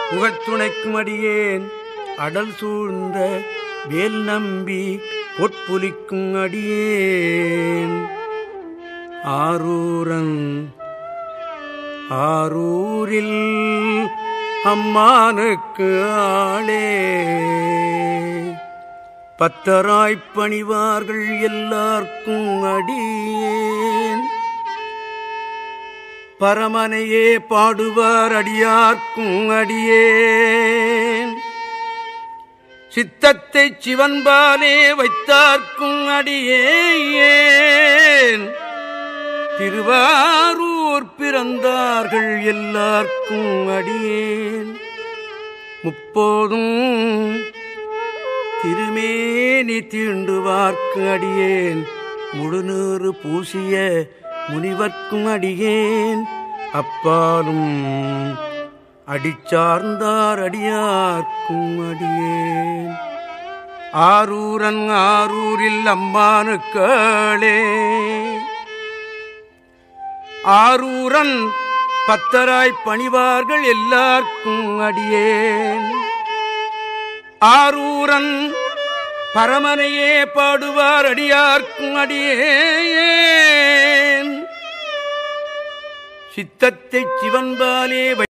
புகழ்த்துணைக்கும் அடியேன் அடல் சூழ்ந்த வேல் நம்பி பொற்புலிக்கும் அடியேன் ஆரூரன் ஆரூரில் அம்மானுக்கு ஆளே பத்தராய்ப் பணிவார்கள் எல்லார்க்கும் அடியேன் பரமனையே பாடுவார் அடியார்க்கும் அடியேன் சித்தத்தை சிவன்பாலே வைத்தார்க்கும் அடியேன் திருவாரூர் பிறந்தார்கள் எல்லார்க்கும் அடியேன் முப்போதும் திருமேனி தீண்டுவார்க்கு அடியேன் முழுநூறு பூசிய முனிவர்க்கும் அடியேன் அப்பாலும் அடிச்சார்ந்தார் அடியார்க்கும் அடியேன் ஆரூரன் ஆரூரில் அம்மானுக்களே ஆரூரன் பத்தராய் பணிவார்கள் எல்லார்க்கும் அடியேன் ஆரூரன் பரமனையே பாடுவார் அடியார்க்கும் அடியேன் சித்தத்தை சிவன்பாலே